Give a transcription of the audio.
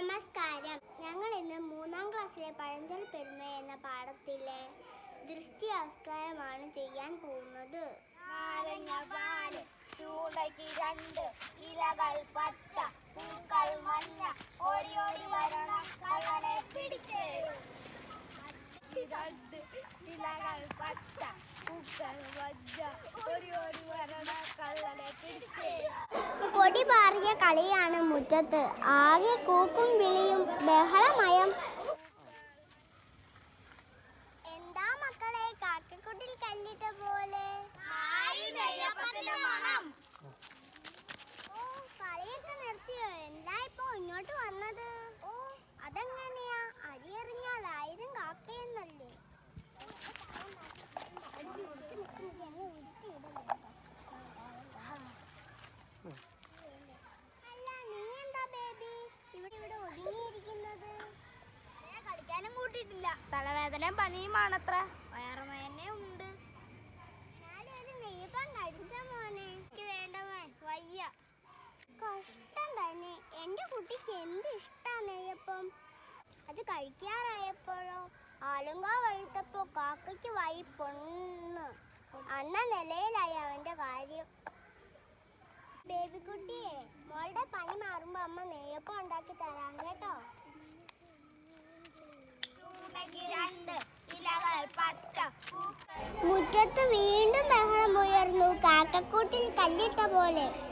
നമസ്കാരം ഞങ്ങൾ ഇന്ന് മൂന്നാം ക്ലാസ്സിലെ പഴഞ്ചൊൽ പെരുമ എന്ന പാഠത്തിലെ ദൃഷ്ടി ആസ്കാരമാണ് ചെയ്യാൻ പോകുന്നത് നാരങ്ങ പാല് ചൂടയ്ക്ക് രണ്ട് ഇലകൾ പച്ച പൂക്കൾ മഞ്ഞ ഓടി ഓടി വരണം കള്ളനെ പിടിച്ച് രണ്ട് ഇലകൾ പച്ച പൂക്കൾ മഞ്ഞ ഓടി ഓടി വരണം കള്ളനെ പിടിച്ച് പൊടി പാറിയ കളിയാണ് മുറ്റത്ത് ആകെ കൂക്കും വിളിയും ബഹളമയം എന്താ മക്കളെ കാക്കക്കുട്ടിൽ കല്ലിട്ട പോലെ നെയ്യപ്പത്തിന്റെ മണം ഓ കളിയൊക്കെ നിർത്തിയോ എന്താ ഇപ്പൊ ഇങ്ങോട്ട് വന്നത് ഓ അതെങ്ങനെയാ അരി എറിഞ്ഞാൽ ആയിരം കാക്കയെന്നല്ലേ അല്ല നീ എന്താ ബേബി ഇവിടെ ഇവിടെ ഒതുങ്ങിയിരിക്കുന്നത് കളിക്കാനും കൂട്ടിയിട്ടില്ല തലവേദനയും പനിയുമാണത്ര വയറുമേനെ ഉണ്ട് ഞാനൊരു നെയ്യപ്പം കഴിച്ച മോനെ എനിക്ക് വേണ്ട മോൻ വയ്യ കഷ്ടം തന്നെ എൻ്റെ കുട്ടിക്ക് എന്ത് ഇഷ്ടാ നെയ്യപ്പം അത് കഴിക്കാറായപ്പോഴോ ആലുങ്കാ വഴുത്തപ്പോ കാക്കയ്ക്ക് വൈ പൊണ്ണ് അന്ന നിലയിലായി അവന്റെ കാര്യം ബേബിക്കുട്ടിയെ മോളുടെ പനി മാറുമ്പോ അമ്മ നെയ്യപ്പം ഉണ്ടാക്കി തരാം കേട്ടോ ചൂടയ്ക്ക് രണ്ട് ഇലകൾ പച്ച പൂക്കൾ മുറ്റത്ത് വീണ്ടും ബഹളം ഉയർന്നു കാക്കക്കൂട്ടിൽ കല്ലിട്ട പോലെ